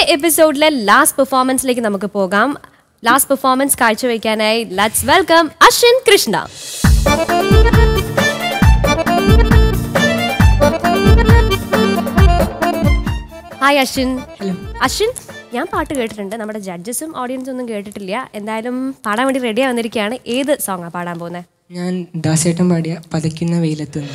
ഇന്നത്തെ എപ്പിസോഡിലെ ലാസ്റ്റ് പെർഫോമൻസിലേക്ക് നമുക്ക് പോകാം ലാസ്റ്റ് പെർഫോമൻസ് കാഴ്ചവെക്കാനായി let's welcome Ashwin Krishna hi Ashwin hello Ashwin ഞാൻ പാട്ട് കേട്ടിട്ടുണ്ട് നമ്മുടെ ജഡ്ജസും ഓഡിയൻസും ഒന്നും കേട്ടിട്ടില്ല എന്തായാലും പാടാൻ വേണ്ടി റെഡി വന്നിരിക്കുകയാണ് ഏത് സോങ്ങാണ് പാടാൻ പോകുന്നത് ഞാൻ ദാസേട്ടൻ പാടിയ പതയ്ക്കുന്ന വെയിലത്ത് നിന്ന്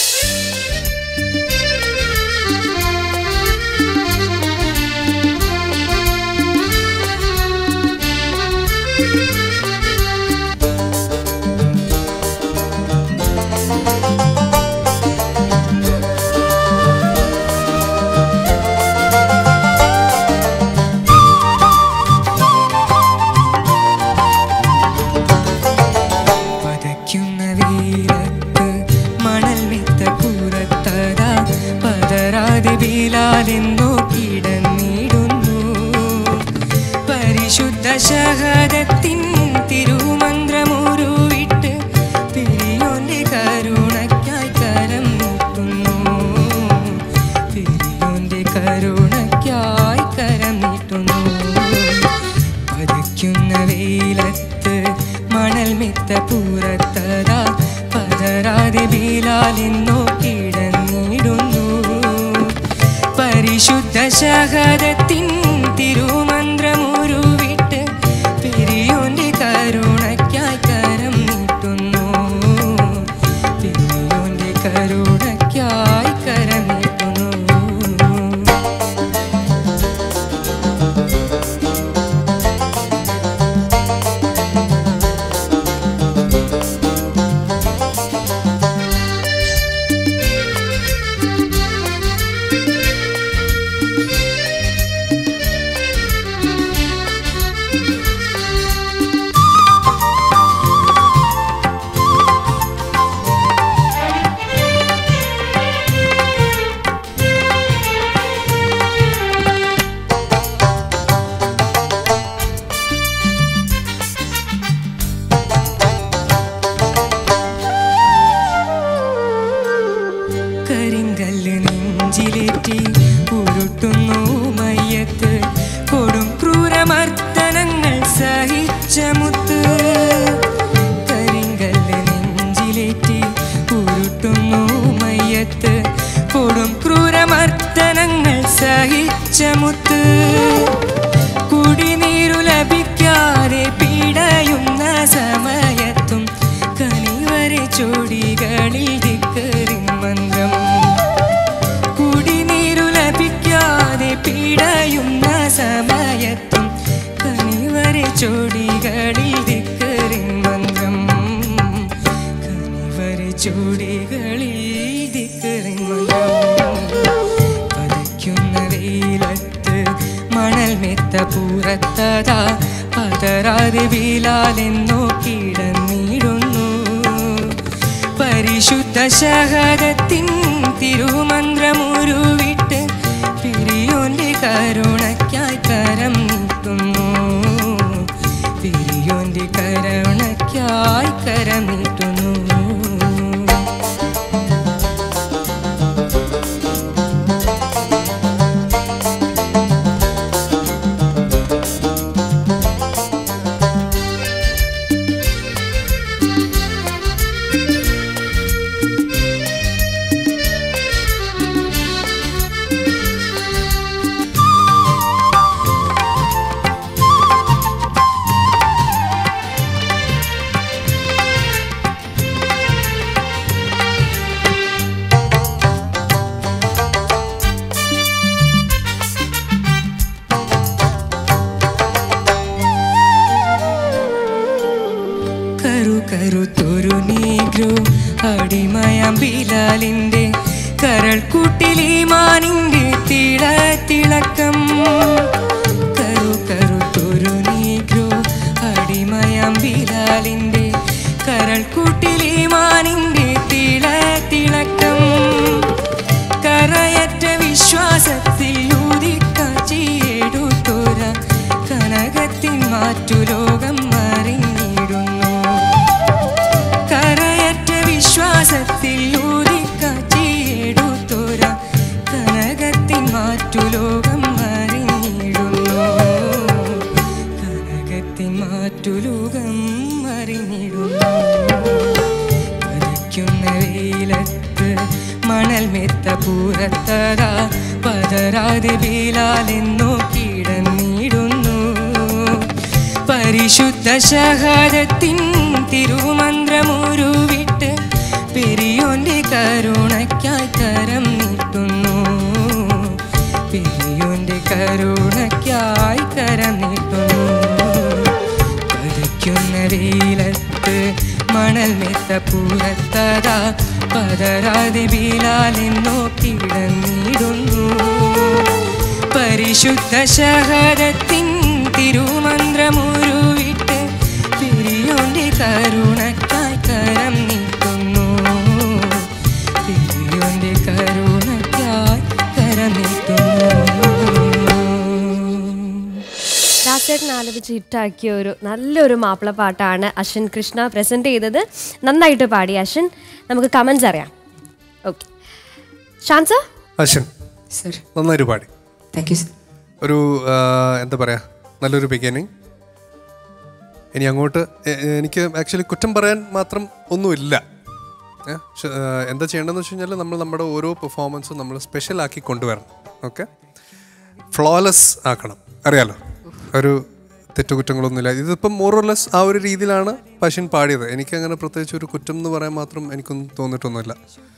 പതയ്ക്കുന്ന വെയിലത്ത് മണൽ മിത്ത പുറത്തതാ പതരാതെ വീലാലെന്നോ കിടന്നിടുന്നു പരിശുദ്ധ ശഹദത്തിൻ തിരുമന്ത്രമുരുവിട്ട് പിരിയോന്റെ കരുണയ്ക്കായി കരം നീട്ടുന്നു പിരിയോന്റെ കരുണയ്ക്കായി കരം നീട്ടുന്നു പതിക്കുന്ന വെയിലത്ത് മണൽ മിത്ത പൂരത്തതാ പതരാതെ വീലാലെന്നോ കിടന്നിടുന്നു പരിശുദ്ധ ശഹദത്തിൻ തിരുമന്ത്രമുരുവിട്ട് പിരിയോന്റെ കരുണയ്ക്കായി കരം നീട്ടുന്നു പിരിയോന്റെ കരുണയ്ക്കായി കരം നീട്ടുന്നു കരിങ്കല്ല് നെഞ്ചിലേറ്റി ഉരുട്ടുന്നു മയ്യത്ത് കൊടും ക്രൂരമർദ്ദനങ്ങൾ സഹിച്ച മുത്ത് കരിങ്കല്ല് നെഞ്ചിലേറ്റി ഉരുട്ടുന്നു മയ്യത്ത് കൊടും ക്രൂരമർദ്ദനങ്ങൾ സഹിച്ച മുത്ത് കുടിനീരു ലഭിക്കാതെ പീഡയുന്ന സമയത്തും കനിവരെ ചൊടികളിൽ ദിക്കറിൻ മന്ത്രം കുടിനീരു ലഭിക്കാതെ പീഡയുന്ന സമയത്തും കനിവരെ ചൊടികളിൽ ദിക്കറിൻ മന്ത്രം കനിവരെ ചൊടികളിൽ ദിക്കറിൻ മന്ത്രം പതിക്കുന്ന വെയിലത്ത് മണൽ മെത്ത പൂറത്തതാ പതരാതെ വീലാലെന്നോ കിടന്നിടുന്നു പരിശുദ്ധ ശഹദത്തിൻ തിരുമന്ത്രമുരുവിട്ട് പിരിയോന്റെ കരുണയ്ക്കായി കരം നീട്ടുന്നു പിരിയോന്റെ കരുണയ്ക്കായി കരം നീട്ടുന്നു കരു കരുത്തൊരു നീഗ്രോ അടിമയാം ബിലാലിന്റെ കരൾ കൂട്ടിലീമാനിന്റെ തിള തിളക്കം കരു കരുത്തൊരു നീഗ്രോ അടിമയാം ബിലാലിന്റെ കരൾ കൂട്ടിലീമാനിന്റെ തിള തിളക്കം കരയറ്റ വിശ്വാസത്തിൽ ഊതിക്കാച്ചിയെടുത്തോര കനകത്തിൻ മാറ്റുലോകം അറിഞ്ഞിടുന്നു കരയറ്റ വിശ്വാസത്തിൽ ഊതിക്കാച്ചിയെടുത്തോര കനകത്തിൻ മാറ്റുലോകം അറിഞ്ഞിടുന്നു വെയിലത്ത് മണൽ മെത്ത പൂരത്തതാ പതരാതെ വീലാലെന്നോ കിടന്നിടുന്നു പരിശുദ്ധ ശഹാദത്തിൻ തിരുമന്ത്രമുരുവിട്ട് പെരിയോന്റെ കരുണയ്ക്കായി കരം നീട്ടുന്നു പെരിയോന്റെ കരുണയ്ക്കായി കരം നീട്ടുന്നു പതിക്കുന്ന വെയിലത്ത് മണൽ മെത്ത പൂരത്തതാ പതരാതെ വീലാലെന്നോ കിടന്നിടുന്നു പരിശുദ്ധ ശഹരത്തിൻ തിരുമന്ത്രമുരുവിട്ട് പെരിയോന്റെ കരുണക്കായി കരം നീട്ടുന്നു പെരിയോന്റെ കരുണക്കായി കരം നീട്ടുന്നു ദാസേട്ടൻ ആലപിച്ച് ഹിറ്റാക്കിയ ഒരു നല്ലൊരു മാപ്പിളപ്പാട്ടാണ് അശ്വിൻ കൃഷ്ണ പ്രസന്റ് ചെയ്തത് നന്നായിട്ട് പാടി അശ്വിൻ നമുക്ക് കമൻസ് അറിയാം ഓക്കെ ഷാൻസ അശ്വൻ സർ നന്നായിട്ട് പാടി താങ്ക് യു സർ ഒരു ആ, എന്താ പറയുക നല്ലൊരു ബിഗിനിങ് ഇനി അങ്ങോട്ട് എ- എനിക്ക് ആക്ച്വലി കുറ്റം പറയാൻ മാത്രം ഒന്നുമില്ല ഏ, പക്ഷെ, ആ, എന്താ ചെയ്യേണ്ടതെന്ന് വെച്ച് കഴിഞ്ഞാൽ നമ്മൾ നമ്മുടെ ഓരോ പെർഫോമൻസും നമ്മൾ സ്പെഷ്യൽ ആക്കി കൊണ്ടുവരണം ഓക്കെ ഫ്ലോലെസ് ആക്കണം അറിയാലോ ഒരു തെറ്റുകുറ്റങ്ങളൊന്നുമില്ല ഇതിപ്പം മോറോലെസ് ആ ഒരു രീതിയിലാണ് പശുൻ പാടിയത് എനിക്ക് അങ്ങനെ പ്രത്യേകിച്ച് ഒരു കുറ്റം എന്ന് പറയാൻ മാത്രം എനിക്കൊന്നും തോന്നിയിട്ടൊന്നുമില്ല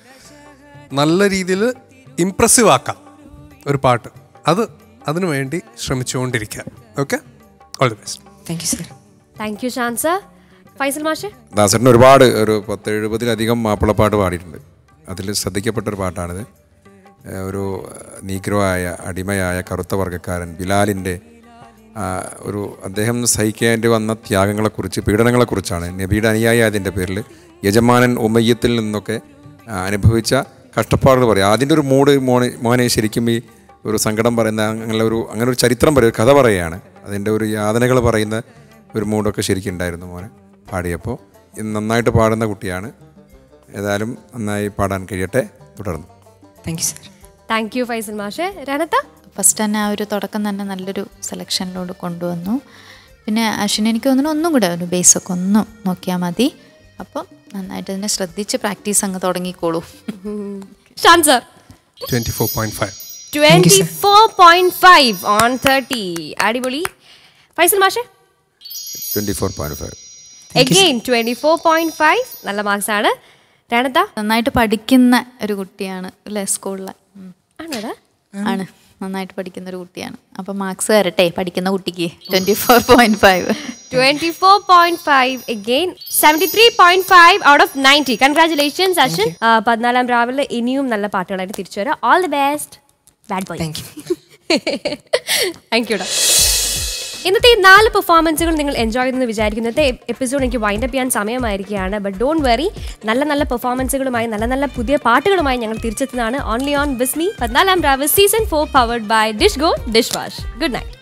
നല്ല രീതിയിൽ ഇംപ്രസീവ് ആക്കാം ഒരു പാട്ട് അത് അതിനു വേണ്ടി ശ്രമിച്ചുകൊണ്ടിരിക്കുക okay all the best thank you sir thank you ഷാൻസ ഫൈസൽ മാഷെ ദാസേട്ടൻ ഒരുപാട് ഒരു പത്ത് എഴുപതിലധികം മാപ്പിളപ്പാട്ട് പാടിയിട്ടുണ്ട് അതിൽ ശ്രദ്ധിക്കപ്പെട്ട ഒരു പാട്ടാണിത് ഏഹ് ഒരു നീഗ്രോ ആയ അടിമയായ കറുത്ത വർഗ്ഗക്കാരൻ ബിലാലിൻ്റെ ആ, ഒരു അദ്ദേഹം സഹിക്കേണ്ടി വന്ന ത്യാഗങ്ങളെക്കുറിച്ച് പീഡനങ്ങളെക്കുറിച്ചാണ് നബിയുടെ അനുയായി അതിൻ്റെ പേരിൽ യജമാനൻ ഉമയ്യത്തിൽ നിന്നൊക്കെ ആ, അനുഭവിച്ച കഷ്ടപ്പാടുകൾ പറയും അതിൻ്റെ ഒരു മൂഡ് മോനെ മോനെ ശരിക്കും ഈ ഒരു സങ്കടം പറയുന്ന അങ്ങനെ ഒരു അങ്ങനെ ഒരു ചരിത്രം പറയും ഒരു കഥ പറയുകയാണ് അതിൻ്റെ ഒരു യാതനകൾ പറയുന്ന ഒരു മൂഡൊക്കെ ശരിക്കും ഉണ്ടായിരുന്നു മോനെ പാടിയപ്പോൾ ഇത് നന്നായിട്ട് പാടുന്ന കുട്ടിയാണ് ഏതായാലും നന്നായി പാടാൻ കഴിയട്ടെ തുടർന്നു thank you sir thank you Faisal മാഷെ രണത്ത ഫസ്റ്റ് തന്നെ ആ ഒരു തുടക്കം തന്നെ നല്ലൊരു സെലക്ഷനിലോട് കൊണ്ടുവന്നു പിന്നെ അശ്വിൻ എനിക്ക് തോന്നുന്നു ഒന്നും കൂടെ ഒരു ബേസൊക്കെ ഒന്നും നോക്കിയാൽ മതി അപ്പം നന്നായിട്ട് ഇതിനെ ശ്രദ്ധിച്ച് പ്രാക്ടീസ് അങ്ങ് തുടങ്ങിക്കോളൂ ഷാൻസർ twenty four point five twenty four point five on thirty അടിപൊളി ഫൈസൽ മാഷെ twenty four point five again twenty four point five നല്ല മാർക്സ് ആണ് രണത്ത നന്നായിട്ട് പഠിക്കുന്ന ഒരു കുട്ടിയാണ് അല്ലേ സ്കൂളിലെ ഉം. ആണോടാ ആണ് നന്നായിട്ട് പഠിക്കുന്ന ഒരു കുട്ടിയാണ് അപ്പം മാർക്സ് തരട്ടെ പഠിക്കുന്ന കുട്ടിക്ക് twenty four point five twenty four point five again seventy three point five out of ninety congratulations Ashwin ആ, പതിനാലാം രാവിലെ ഇനിയും നല്ല പാട്ടുകളായിട്ട് തിരിച്ചു വരാം all the best bad boy thank you thank യുടാ ഇന്നത്തെ ഈ നാല് പെർഫോമൻസുകൾ നിങ്ങൾ എൻജോയ് ചെയ്തെന്ന് വിചാരിക്കുന്നു ഇന്നത്തെ എപ്പിസോഡ് എനിക്ക് വൈൻഡ് അപ്പ് ചെയ്യാൻ സമയമായിരിക്കുകയാണ് ബട്ട് ഡോണ്ട് വെറി നല്ല നല്ല പെർഫോമൻസുകളുമായി നല്ല നല്ല പുതിയ പാട്ടുകളുമായി ഞങ്ങൾ തിരിച്ചെത്തുന്നതാണ് only on Bismi Pathinalam Ravu season four powered by Dish Go dish wash good night